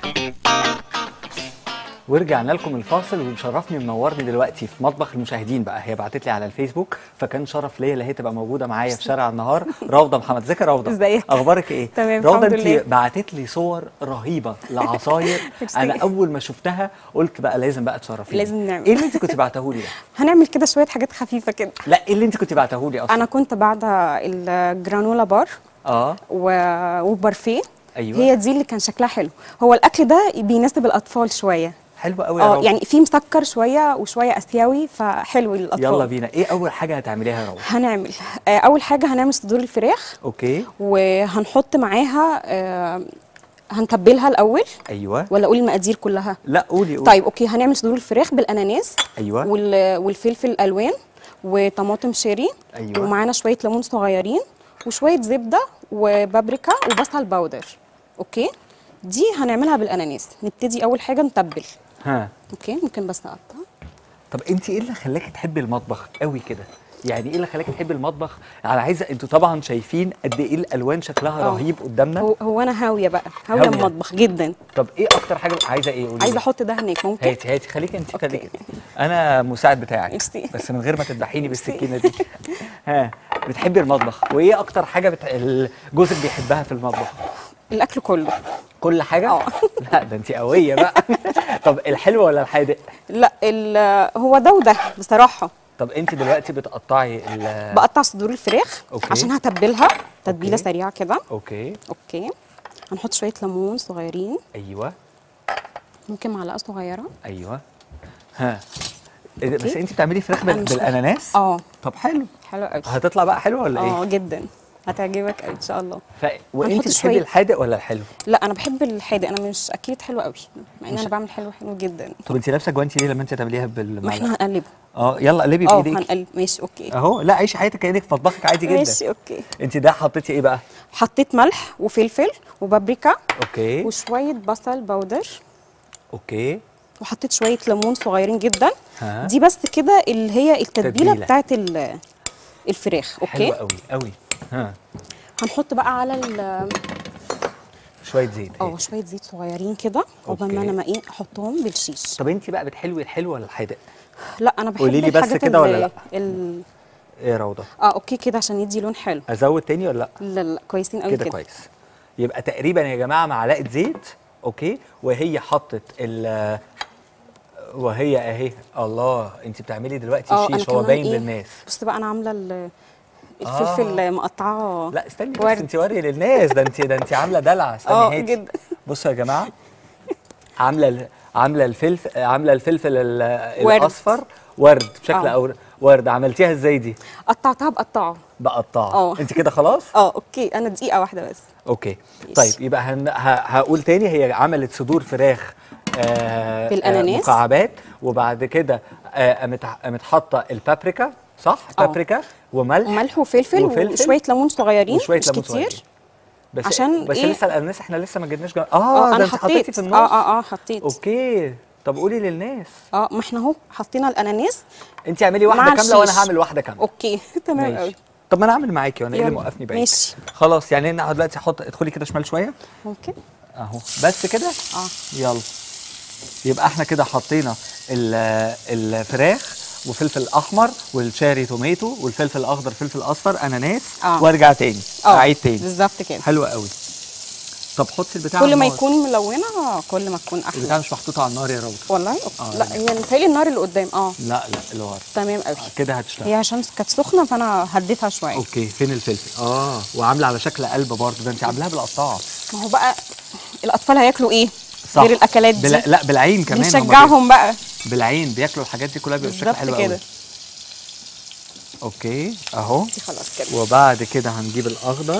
ورجعنا لكم الفاصل ومشرفني ومنورني دلوقتي في مطبخ المشاهدين بقى هي بعتت لي على الفيسبوك فكان شرف ليا اللي هي تبقى موجوده معايا في شارع النهار روضه محمد ازيك يا روضه ازيك؟ اخبارك ايه تمام، روضه الحمد لله. انت بعتت لي صور رهيبه لعصاير ميرسي. انا اول ما شفتها قلت بقى لازم بقى تشرفيني لازم نعمل. ايه اللي انت كنت بعته لي ده هنعمل كده شويه حاجات خفيفه كده لا ايه اللي انت كنت بعته لي اصلا انا كنت بعد الجرانولا بار اه و- وبارفيه أيوة. هي دي اللي كان شكلها حلو هو الاكل ده بيناسب الاطفال شويه حلو قوي يا اه روضه يعني في مسكر شويه وشويه اسيوي فحلو للاطفال يلا بينا ايه اول حاجه هتعمليها يا روضه هنعمل آه، اول حاجه هنعمل صدور الفراخ اوكي وهنحط معاها آه، هنتبلها الاول ايوه ولا اقول المقادير كلها لا قولي قولي طيب اوكي هنعمل صدور الفراخ بالاناناس ايوه وال- والفلفل الالوان وطماطم شيري أيوة. ومعانا شويه ليمون صغيرين وشويه زبده وبابريكا وبصل باودر اوكي دي هنعملها بالاناناس نبتدي اول حاجه نتبل ها اوكي ممكن بس اقطع طب انت ايه اللي خلاكي تحبي المطبخ قوي كده يعني ايه اللي خلاكي تحبي المطبخ انا عايزه انتوا طبعا شايفين قد ايه الالوان شكلها آه. رهيب قدامنا هو, هو انا هاويه بقى هاويه هاوية. المطبخ جدا طب ايه اكتر حاجه عايزه ايه قولي عايزه لي. احط ده هناك ممكن هاتي هاتي خليكي انت أوكي. خليكي انا مساعد بتاعك ميرسي. بس من غير ما تذبحيني بالسكينه دي ها بتحبي المطبخ وايه اكتر حاجه بت... جوزك بيحبها في المطبخ الاكل كله كل حاجه اه. لا ده انت قويه بقى طب الحلو ولا الحادق لا ال- هو ده وده بصراحه طب انت دلوقتي بتقطعي ال... بقطع صدور الفراخ أوكي. عشان هتبلها تتبيله أوكي. سريعه كده اوكي اوكي هنحط شويه ليمون صغيرين ايوه ممكن معلقه صغيره ايوه ها إيه ده، بس أوكي. انت بتعملي فراخ بال... أنا مش بالاناناس اه طب حلو حلو قوي هتطلع بقى حلوه ولا اه ايه جدا هتعجبك قوي ان شاء الله ف... وانت هنحط بتحبي شوية- الحادق ولا الحلو لا انا بحب الحادق انا مش اكيد حلو قوي مع ان مش- انا بعمل حلو حلو جدا طب انت لابسه جوانتي ليه لما انت تعمليها ما بالمعلقه احنا هنقلبه اه يلا قلبي اه بايديك هنقلب ماشي اوكي اهو لا عيشي حياتك كانك في مطبخك عادي جدا ماشي اوكي انت ده حطيتي ايه بقى حطيت ملح وفلفل وبابريكا اوكي وشويه بصل باودر اوكي وحطيت شويه ليمون صغيرين جدا ها. دي بس كده اللي هي التتبيله تتبيلة. بتاعت ال- الفراخ حلو اوكي قوي قوي ها هنحط بقى على ال- شويه زيت اه اهي. شويه زيت صغيرين كده عقبال ما أوكي. انا ما ايه احطهم بالشيش طب انت بقى بتحلوي الحلو ولا الحادق لا انا بحب قولي لي بس الحاجات كده ولا ال- لا؟ ال... ايه يا روضه اه اوكي كده عشان يدي لون حلو ازود تاني ولا لا لا لا كويسين قوي كده كده كويس يبقى تقريبا يا جماعه معلقه زيت اوكي وهي حطت ال وهي اهي الله انت بتعملي دلوقتي اه انا شيش هو كمان باين ايه للناس بص بقى انا عامله ال- الفلفل آه. مقطعاه لا استني بس ورد. انت وري للناس ده انت ده انت عامله دلع استني اه هاتي جدا بصوا يا جماعه عامله ال- عامله الفلفل عامله الفلفل ال- ورد. الاصفر ورد بشكل اه. أو ورد عملتيها ازاي دي قطعتها بقطعه بقطعها اه. انت كده خلاص اه اوكي انا دقيقه واحده بس اوكي ماشي. طيب يبقى هن... ه... هقول تاني هي عملت صدور فراخ آه بالأناناس. آه مكعبات وبعد كده آه، قامت قامت حاطه البابريكا صح اه. بابريكا وملح وملح وفلفل, وفلفل. وشويه ليمون صغيرين وشويه مش ليمون كتير صغيرين. بس عشان بس إيه؟ لسه الاناناس احنا لسه ما جبناش جا... اه, اه ده انا انت حطيتي حطيت في النص اه اه اه حطيت اوكي طب قولي للناس اه ما احنا اهو حطينا الاناناس انت اعملي واحده مع كامله وانا الشيش. هعمل واحده كامله اوكي تمام ماشي قوي طب ما انا اعمل معاكي وانا ايه اللي يلا. موقفني بعيد ماشي. خلاص يعني انا دلوقتي احط ادخلي كده شمال شويه ممكن اهو بس كده اه يلا يبقى احنا كده حطينا ال- الفراخ وفلفل احمر والشاري توميتو والفلفل الاخضر فلفل اصفر اناناس آه. وارجع تاني اه اعيد تاني بالظبط كده حلو قوي طب حطي البتاع على كل ما النار. يكون ملونه كل ما تكون احلى البتاع مش محطوطه على النار يا روضه والله أوكي. آه، لا لا. هي متهيألي النار اللي قدام اه لا لا اللي ورا تمام قوي كده هتشتغل هي عشان كانت سخنه فانا هديتها شويه اوكي فين الفلفل اه وعامله على شكل قلب برضه ده انت عاملاها بالقطاعه ما هو بقى الاطفال هياكلوا ايه صح غير الاكلات دي بلا لا بالعين كمان هما بنشجعهم بقى بي- بالعين بياكلوا الحاجات دي كلها بيبقى شكل بالظبط حلو قوي كده اوكي اهو دي خلاص كده وبعد كده هنجيب الاخضر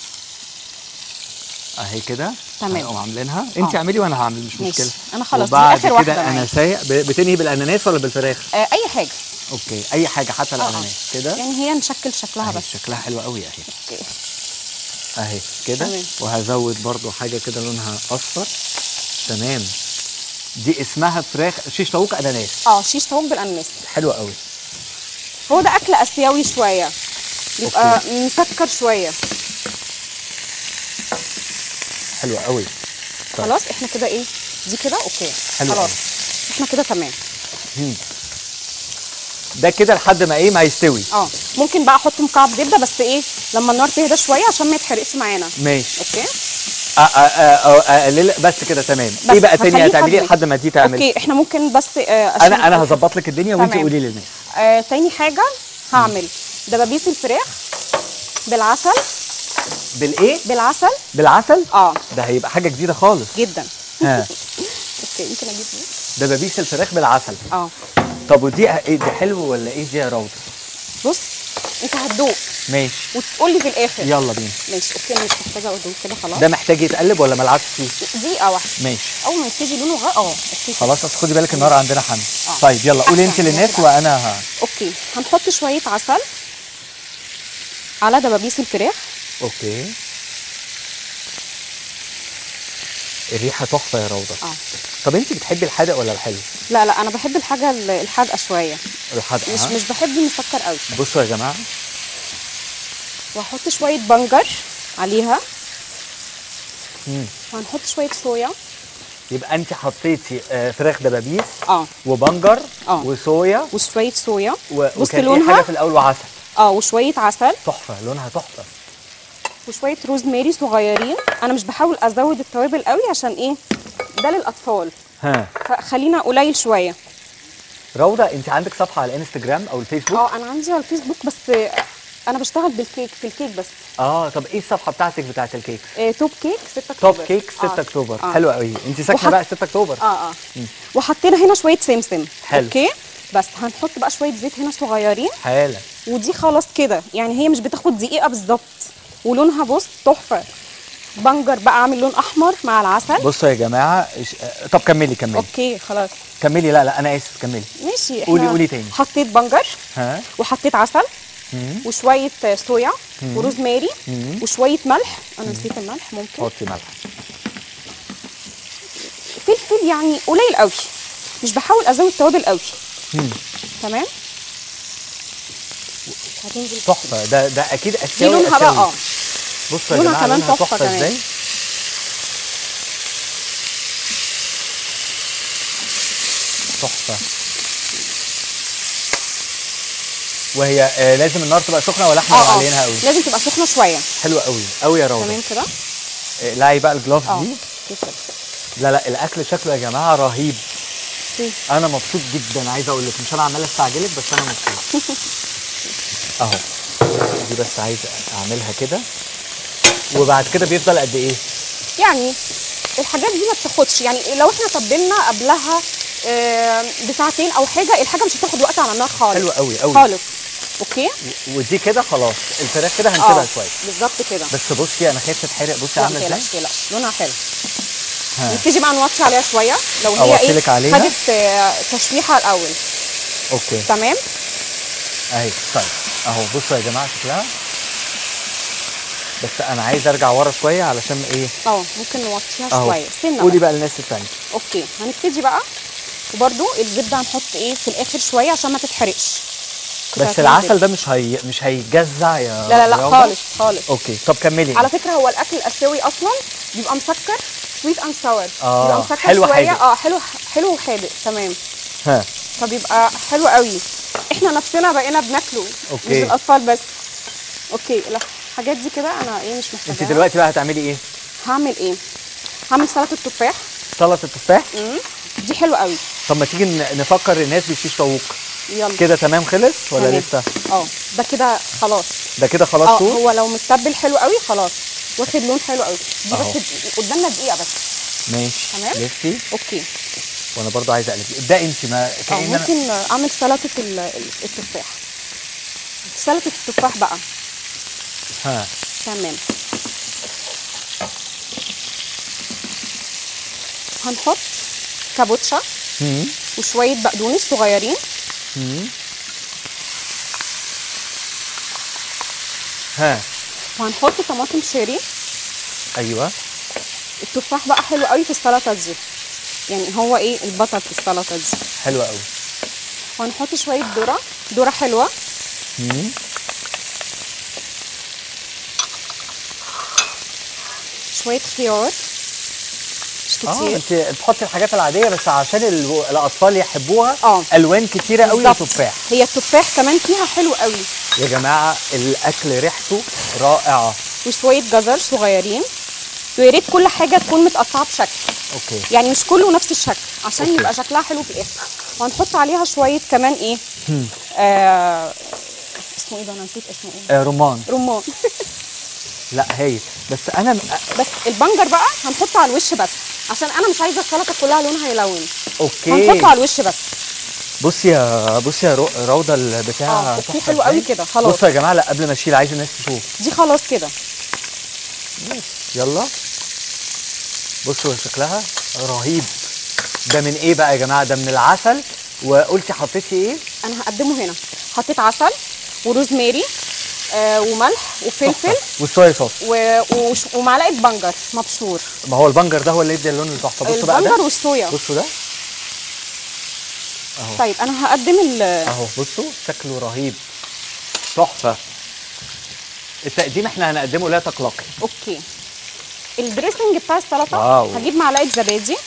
اهي كده تمام. هنقوم عاملينها انت آه. اعملي وانا هعمل مش ماشي. مشكله أنا خلاص، دي وبعد آخر واحدة كده معايا. انا سايق ب- بتنهي بالاناناس ولا بالفراخ آه اي حاجه اوكي اي حاجه حتى آه، آه. الاناناس كده يعني هي نشكل شكلها اهي بس شكلها حلو قوي اهي اوكي اهي كده تمام. وهزود برضو حاجه كده لونها اصفر تمام دي اسمها فراخ شيش طاووق اناناس اه شيش طاووق بالاناناس حلوه قوي هو ده اكل اسيوي شويه بيبقى مسكر شويه حلوه قوي طيب. خلاص احنا كده ايه دي كده اوكي حلو خلاص أوي. احنا كده تمام ده كده لحد ما ايه ما يستوي اه ممكن بقى احط مكعب زبده بس ايه لما النار تهدى شويه عشان ما يتحرقش معانا ماشي اوكي آه، آه، آه، آه، اقلل بس كده تمام بس ايه بقى تاني هخليه هتعمليه يتحمل. لحد ما دي تعمل اوكي احنا ممكن بس آه أشيل انا انا هظبط لك الدنيا وانت تمام. قولي للناس آه تاني حاجه هعمل دبابيس الفراخ بالعسل بالايه بالعسل بالعسل اه ده هيبقى حاجه جديده خالص جدا ها اوكي يمكن اجيب دي دبابيس الفراخ بالعسل اه طب ودي ايه دي حلو ولا ايه دي يا روضه بص انت هتدوق ماشي وتقول لي في الاخر يلا بينا ماشي اوكي انا مش محتاجه ادوق كده خلاص ده محتاج يتقلب ولا ملعبش فيه دقيقه واحده ماشي اول ما يبتدي لونه غ... اه اوكي خلاص بس خدي بالك النار عندنا حامي آه. طيب يلا قولي انت أحسن، للناس واخد وانا ها اوكي هنحط شويه عسل على دبابيس الفراخ اوكي الريحه تحفه يا روضه اه طب انت بتحبي الحادق ولا الحلو لا لا انا بحب الحاجه ال- الحادقه شويه الحادق مش ها؟ مش بحب المسكر قوي بصوا يا جماعه وهحط شويه بنجر عليها مم. وهنحط شويه صويا يبقى انت حطيتي آه، فراخ دبابيس اه وبنجر آه. وصويا وشويه صويا و... بص وكان ايه حاجه لونها في الاول وعسل اه وشويه عسل تحفه لونها تحفه وشويه روزماري صغيرين انا مش بحاول ازود التوابل قوي عشان ايه ده للاطفال ها فخلينا قليل شويه روضه انت عندك صفحه على الانستجرام او الفيسبوك اه انا عندي على الفيسبوك بس انا بشتغل بالكيك في الكيك بس اه طب ايه الصفحه بتاعتك بتاعت الكيك آه توب كيك 6 اكتوبر توب كيك 6 آه. اكتوبر آه. حلو قوي انت ساكنه وحط- بقى 6 اكتوبر اه اه وحطينا هنا شويه سمسم حلو. اوكي بس هنحط بقى شويه زيت هنا صغيرين حالا ودي خلاص كده يعني هي مش بتاخد دقيقه بالظبط ولونها بص تحفه بنجر بقى عامل لون احمر مع العسل بصوا يا جماعه إش- آه، طب كملي كملي اوكي خلاص كملي لا لا انا اسف كملي ماشي احنا قولي- قولي تاني. حطيت بنجر ها وحطيت عسل مم. وشويه صويا وروزماري وشويه ملح انا نسيت الملح ممكن حطي ملح فلفل يعني قليل قوي مش بحاول ازود توابل قوي مم. تمام هتنزل تحفه ده ده اكيد دي اسيوي لونها بقى آسيوي. اه بصوا يا لونها جماعه كمان لونها تحفة تحفه كمان. ازاي تحفه وهي آه لازم النار تبقى سخنه ولا احنا اه معلينها اه قوي لازم تبقى سخنه شويه حلوه قوي قوي يا روضه تمام كده آه، لاعي بقى الجلوفز اه دي كده لا لا الاكل شكله يا جماعه رهيب اوكي. انا مبسوط جدا عايز اقول لك مش انا عمال استعجلك بس انا مبسوط اهو دي بس عايز اعملها كده وبعد كده بيفضل قد ايه يعني الحاجات دي ما بتاخدش يعني لو احنا تبلنا قبلها آه، بساعتين او حاجه الحاجه مش هتاخد وقت على النار خالص حلوة قوي قوي. خالص اوكي ودي كده خلاص الفراخ كده هنسيبها اه شويه بالظبط كده بس بصي انا خايف تتحرق بصي لا عامله ما ازاي تقلقش تقلقش لونها حلو ها. نبتدي بقى نوطي عليها شويه لو هي أوطي ايه لك عليها؟ خدت آه، تشويحه الاول اوكي تمام اهي طيب اهو بصوا يا جماعه شكلها بس انا عايز ارجع ورا شويه علشان ايه اه ممكن نوطيها اهو شويه سنه قولي بس. بقى للناس الثانيه اوكي هنبتدي بقى وبرده الزبده هنحط ايه في الاخر شويه عشان ما تتحرقش كده بس هتنزل. العسل ده مش هي مش هيتجزع يا لا لا لا رياضة؟ خالص خالص اوكي طب كملي على فكره هو الاكل الاسيوي اصلا بيبقى مسكر سويت اند ساور آه، بيبقى مسكر حلو شويه حادق. اه حلو حلو وحادق تمام ها فبيبقى حلو قوي احنا نفسنا بقينا بناكله أوكي. مش الاطفال بس اوكي الحاجات دي كده انا ايه مش انت محتاجاها دلوقتي بقى هتعملي ايه هعمل ايه هعمل سلطه تفاح سلطه تفاح مم. دي حلوه قوي طب ما تيجي ن- نفكر الناس بشيش طاووق يلا كده تمام خلص ولا تمام. لسه اه ده كده خلاص ده كده خلاص اه سوق هو لو متبل حلو قوي خلاص واخد لون حلو قوي دي أهو. بس قدامنا دقيقه بس ماشي تمام. لفتي اوكي وانا برضو عايز اقلب ابدأي انت ما اه كأن انا ممكن اعمل سلطه ال- ال- التفاح سلطه التفاح بقى ها تمام هنحط كابوتشا مم. وشويه بقدونس صغيرين مم. ها وهنحط طماطم شيري ايوه التفاح بقى حلو قوي في السلطه دي يعني هو ايه البطل في السلطه دي حلوه قوي وهنحط شويه ذره ذره حلوه مم. شويه خيار مش اه كتير انت بتحطي الحاجات العاديه بس عشان ال- الاطفال يحبوها اه. الوان كتيره قوي بالظبط. وتفاح هي التفاح كمان فيها حلو قوي يا جماعه الاكل ريحته رائعه وشويه جزر صغيرين ويا ريت كل حاجه تكون متقطعه بشكل اوكي يعني مش كله نفس الشكل عشان أوكي. يبقى شكلها حلو في الاخر وهنحط عليها شويه كمان ايه آه اسمه ايه ده انا نسيت اسمه ايه آه رمان رمان لا هايل بس انا م- بس البنجر بقى هنحطه على الوش بس عشان انا مش عايزه السلطه كلها لونها يلون اوكي هنحطه على الوش بس بصي يا بصي يا رو- روضه البتاع اه، اوكي، تحفة حلو قوي ازاي. كده، خلاص. بصوا يا جماعه لا قبل ما اشيل عايز الناس تشوف دي خلاص كده يلا بصوا شكلها رهيب ده من ايه بقى يا جماعه ده من العسل وقلتي حطيتي ايه انا هقدمه هنا حطيت عسل وروزماري آه وملح وفلفل تحفة. والصويا صوص و... وش... ومعلقه بنجر مبشور ما هو البنجر ده هو اللي يدي اللون التحفه بصوا بقى البنجر ده والصويا بصوا ده طيب انا هقدم ال... اهو بصوا شكله رهيب تحفه التقديم احنا هنقدمه لا تقلقي اوكي الدريسنج بتاع السلطه واو. هجيب معلقه زبادي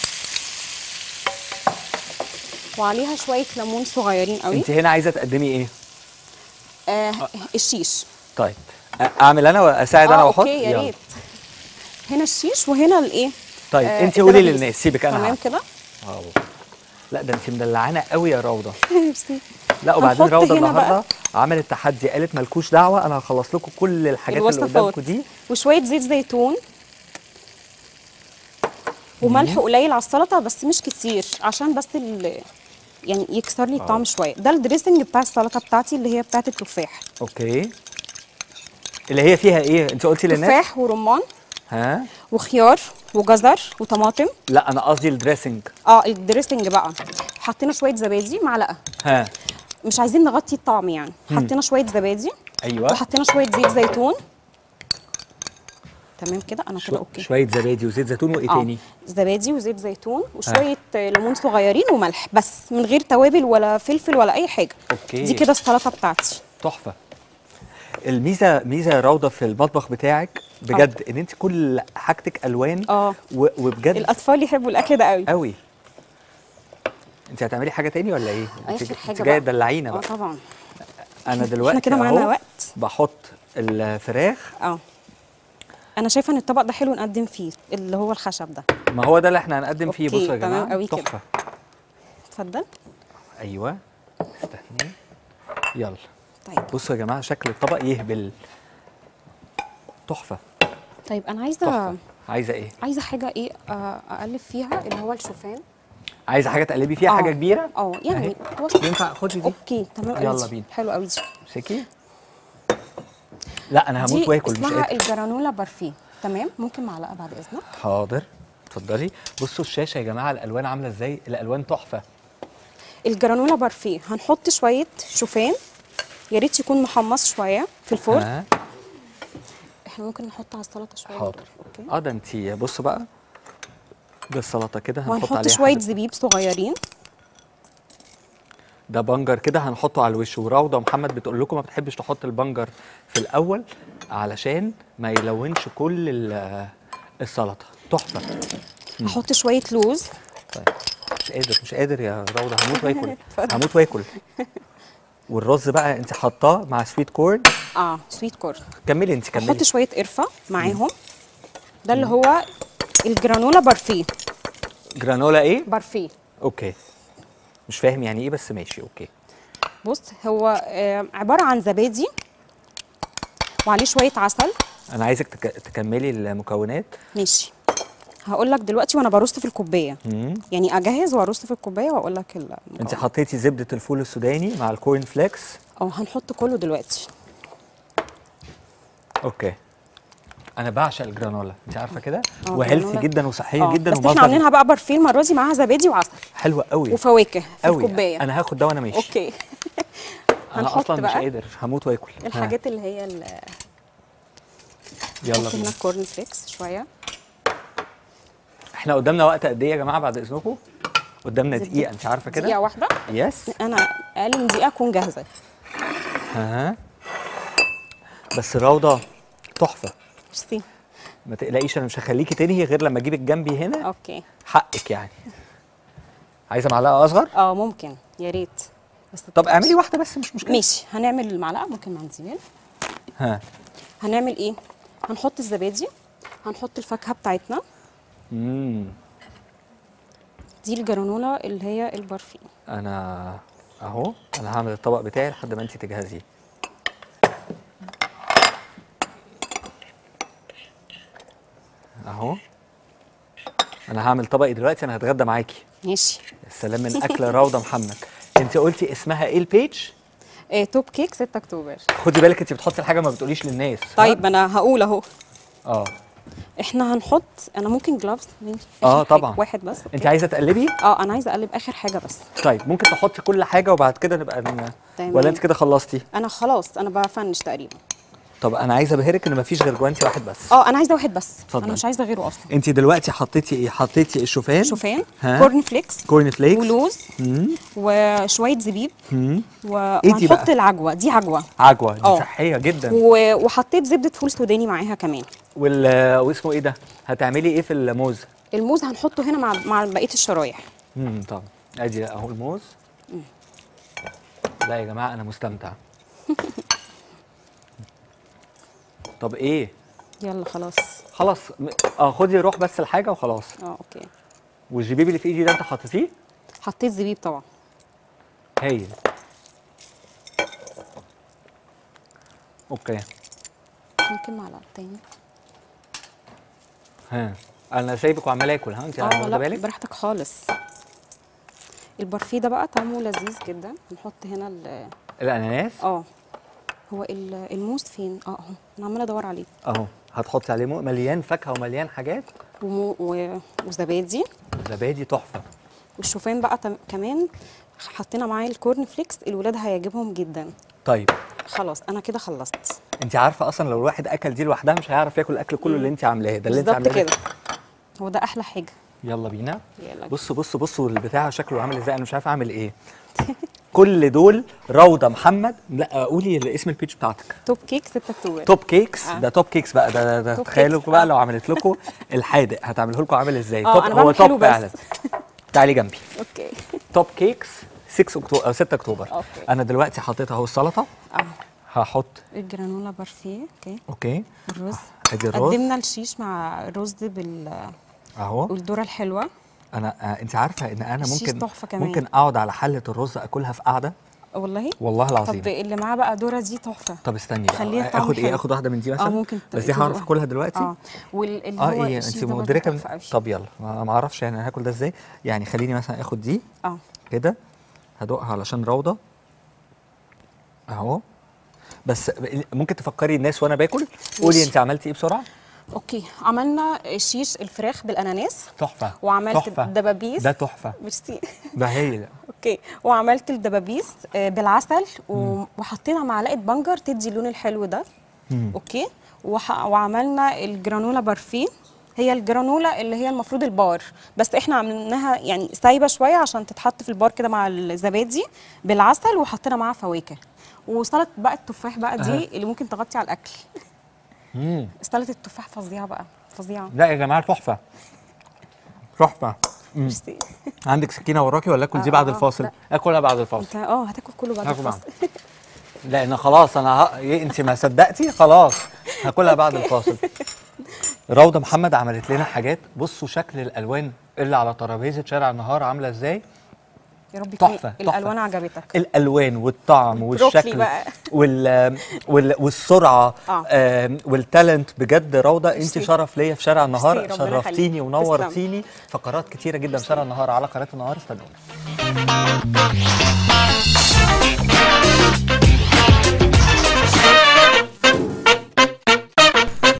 وعليها شويه ليمون صغيرين قوي انت هنا عايزه تقدمي ايه آه الشيش طيب أ- اعمل انا واساعد انا اه واحط اوكي يا يلا. ريت هنا الشيش وهنا الايه طيب آه، انت قولي الدبابيس. للناس سيبك انا تمام هعمل. كده اه لا ده انت مدلعانا قوي يا روضه ميرسي لا وبعدين هنحط روضه هنا النهارده بقى عملت تحدي قالت مالكوش دعوه انا هخلص لكم كل الحاجات اللي الوصفات قدامكم دي وشويه زيت زيتون وملح قليل على السلطه بس مش كتير عشان بس ال يعني يكسر لي الطعم شويه ده الدريسنج بتاع السلطه بتاعتي اللي هي بتاعت التفاح اوكي اللي هي فيها ايه انت قلتي للناس تفاح ورمان ها وخيار وجزر وطماطم لا انا قصدي الدريسنج اه الدريسنج بقى حطينا شويه زبادي معلقه ها مش عايزين نغطي الطعم يعني حطينا شويه زبادي ايوه وحطينا شويه زيت زيتون تمام كده انا كده اوكي شويه زبادي وزيت زيتون وايه اه تاني زبادي وزيت زيتون وشويه آه. ليمون صغيرين وملح بس من غير توابل ولا فلفل ولا اي حاجه اوكي. دي كده السلطه بتاعتي تحفه الميزه ميزه يا روضه في المطبخ بتاعك بجد ان انت كل حاجتك الوان اه. و- وبجد الاطفال يحبوا الاكل ده قوي قوي انت هتعملي حاجه تاني ولا ايه انت اخر حاجه انت جايه بقى. تدلعينا اه بقى طبعا انا دلوقتي كده معانا أهو وقت. بحط الفراخ اه انا شايفه ان الطبق ده حلو نقدم فيه اللي هو الخشب ده ما هو ده اللي احنا هنقدم فيه أوكي، بصوا يا تمام جماعه قوي كده. تحفه اتفضل ايوه استني يلا طيب بصوا يا جماعه شكل الطبق يهبل تحفه طيب انا عايزه تحفه عايزه ايه عايزه حاجه ايه آه، اقلب فيها اللي هو الشوفان عايزه حاجه تقلبي فيها حاجه آه. كبيره اه يعني أهي. وسط ينفع خدي دي اوكي تمام قوي يلا دي. بينا. حلو قوي دي امسكي لا انا هموت دي واكل مش اسمها قادر الجرانولا بارفيه تمام ممكن معلقه بعد اذنك حاضر اتفضلي بصوا الشاشه يا جماعه الالوان عامله ازاي الالوان تحفه الجرانولا بارفيه هنحط شويه شوفان يا ريت يكون محمص شويه في الفرن ها احنا ممكن نحط على السلطه شويه حاضر اوكي اه ده انت بصوا بقى ده السلطه كده هنحط وهنحط عليها شويه حاجة. زبيب صغيرين ده بنجر كده هنحطه على الوش وروضه محمد بتقول لكم ما بتحبش تحط البنجر في الاول علشان ما يلونش كل ال- السلطه تحفه هحط شويه لوز طيب مش قادر مش قادر يا روضه هموت واكل اتفضل. هموت واكل والرز بقى انت حطاه مع سويت كورن اه سويت كورن كملي انت هحط كملي شويه قرفه معاهم ده اللي هو الجرانولا بارفيه جرانولا ايه بارفيه اوكي مش فاهم يعني ايه بس ماشي اوكي بص هو آه، عباره عن زبادي وعليه شويه عسل انا عايزك تك... تكملي المكونات ماشي هقول لك دلوقتي وانا برص في الكوبايه مم. يعني اجهز وارص في الكوبايه واقول لك انت المكونات. حطيتي زبده الفول السوداني مع الكورن فليكس اه هنحط كله دلوقتي اوكي انا بعشق الجرانولا انت عارفه كده اه، وهيلثي جرانولا. جدا وصحيه اه جدا بس احنا ومصدر عاملينها بقى بارفيه المره دي معاها زبادي وعسل حلوه قوي وفواكه في قوي الكوبايه انا هاخد ده وانا ماشي اوكي انا هنحط اصلا مش بقى قادر هموت واكل ها، الحاجات اللي هي ال- يلا نحط هنا بينا الكورن فليكس شويه احنا قدامنا وقت قد ايه يا جماعه بعد اذنكم قدامنا زبدة. دقيقه انت عارفه دقيقه كده واحده يس انا اقل من دقيقه اكون جاهزه ها بس روضه تحفه ميرسي ما تقلقيش انا مش هخليكي تنهي غير لما اجيبك جنبي هنا اوكي حقك يعني عايزه معلقه اصغر اه ممكن يا ريت بس طب تبقاش- اعملي واحده بس مش مشكله ماشي هنعمل المعلقه ممكن منديل ها هنعمل ايه هنحط الزبادي هنحط الفاكهه بتاعتنا امم دي الجرانولا اللي هي البرفين انا اهو انا هعمل الطبق بتاعي لحد ما انت تجهزيه اهو انا هعمل طبقي دلوقتي انا هتغدى معاكي ماشي السلام من اكل روضه محمد انت قلتي اسمها ايه البيج آه توب كيك 6 اكتوبر خدي بالك انت بتحطي الحاجه ما بتقوليش للناس ها؟ طيب انا هقول اهو اه احنا هنحط انا ممكن جلافز آه، طبعا. واحد بس انت عايزه تقلبي اه انا عايزه اقلب اخر حاجه بس طيب ممكن تحطي كل حاجه وبعد كده نبقى ن... تمام. ولا انت كده خلصتي انا خلاص انا بفنش تقريبا طب انا عايزه ابهرك ان مفيش غير جوانتي واحد بس اه انا عايزه واحد بس اتفضل. انا مش عايزه غيره اصلا انت دلوقتي حطيتي ايه حطيتي الشوفان شوفان ها؟ كورن فليكس كورن فليكس ولوز مم. وشويه زبيب مم. و- إيه دي بقى؟ وهنحط العجوه دي عجوه عجوه دي اه. صحيه جدا و- وحطيت زبده فول سوداني معاها كمان وال... واسمه ايه ده هتعملي ايه في الموز الموز هنحطه هنا مع مع بقيه الشرايح امم طبعا ادي اهو الموز لا يا جماعه انا مستمتع طب ايه يلا خلاص خلاص م- اه خدي روح بس الحاجه وخلاص اه اوكي والجبيب اللي في ايدي ده انت حطيتيه حطيت زبيب طبعا هايل اوكي ممكن معلقه تاني ها انا سايبك وعمال اكل ها انت اه واخده لا بالك براحتك خالص البرفيه ده بقى طعمه لذيذ جدا نحط هنا ال- الاناناس اه هو ال- الموز فين اه اهو انا عماله ادور عليه اهو هتحطي عليه مو- مليان فاكهه ومليان حاجات ومو و- وزبادي زبادي تحفه والشوفان بقى تم- كمان حطينا معاه الكورن فليكس الولاد هيعجبهم جدا طيب خلاص انا كده خلصت انت عارفه اصلا لو الواحد اكل دي لوحدها مش هيعرف ياكل الاكل كله اللي انت عاملاه ده اللي انت بالظبط عاملاه كده هو ده احلى حاجه يلا بينا يلا بصوا بصوا بصوا البتاع شكله عامل ازاي انا مش عارف اعمل ايه كل دول روضه محمد لا قولي اسم البيج بتاعتك توب كيك 6 اكتوبر توب كيكس آه. ده توب كيكس بقى ده ده, ده توب تخيلوا كيكس، بقى آه. لو عملت لكم الحادق هتعمله لكم عامل ازاي اه، توب انا هو بعمل توب حلو بس. فعلا تعالي جنبي اوكي توب كيكس 6 اكتوبر او 6 اكتوبر اوكي. انا دلوقتي حطيت اهو السلطه اه هحط الجرانولا بارفيه اوكي اوكي الرز ادي الرز قدمنا الشيش مع الرز ده بال اهو والذره الحلوه انا آه انت عارفه ان انا الشيش ممكن تحفة كمان. ممكن اقعد على حله الرز اكلها في قعده والله والله العظيم طب اللي معاه بقى ذره دي تحفه طب استني بقى خليها طعم اخد ايه حلو. اخد واحده من دي مثلا اه ممكن ت- بس دي هعرف تدوقها. اكلها دلوقتي اه واللي اه هو ايه الشيش انت ده برضه مدركه تحفة قوي. طب يلا ما ما اعرفش يعني أنا هاكل ده ازاي يعني خليني مثلا اخد دي اه كده هدوقها علشان روضه اهو بس ب- ممكن تفكري الناس وانا باكل قولي ماشي. انت عملتي ايه بسرعه اوكي عملنا شيش الفراخ بالاناناس تحفه وعملت تحفة. الدبابيس ده تحفه ميرسي ده هايل اوكي وعملت الدبابيس آه، بالعسل و- وحطينا معلقه بنجر تدي اللون الحلو ده مم. اوكي وح... وعملنا الجرانولا بارفيه هي الجرانولا اللي هي المفروض البار بس احنا عملناها يعني سايبه شويه عشان تتحط في البار كده مع الزبادي بالعسل وحطينا معاها فواكه وسلطه بقى التفاح بقى دي أها. اللي ممكن تغطي على الاكل مم. سلطه التفاح فظيعه بقى فظيعه لا يا جماعه تحفه تحفه ميرسي عندك سكينه وراكي ولا اكل دي آه، بعد آه، الفاصل لا. اكلها بعد الفاصل انت اه هتاكل كله بعد هاكل الفاصل لان خلاص انا ه... إيه انت ما صدقتي خلاص هاكلها بعد الفاصل روضه محمد عملت لنا حاجات بصوا شكل الالوان اللي على ترابيزه شارع النهار عامله ازاي يا رب يكون تحفة، تحفة. الالوان عجبتك الالوان والطعم بروكلي والشكل بقى. وال... وال... والسرعه آه. آم، والتالنت بجد روضه انت ميرسي. شرف ليا في شارع النهار ميرسي، ربنا شرفتيني يخليك. ونورتيني فقرات كتيره جدا في شارع النهار على قناه النهار استنوا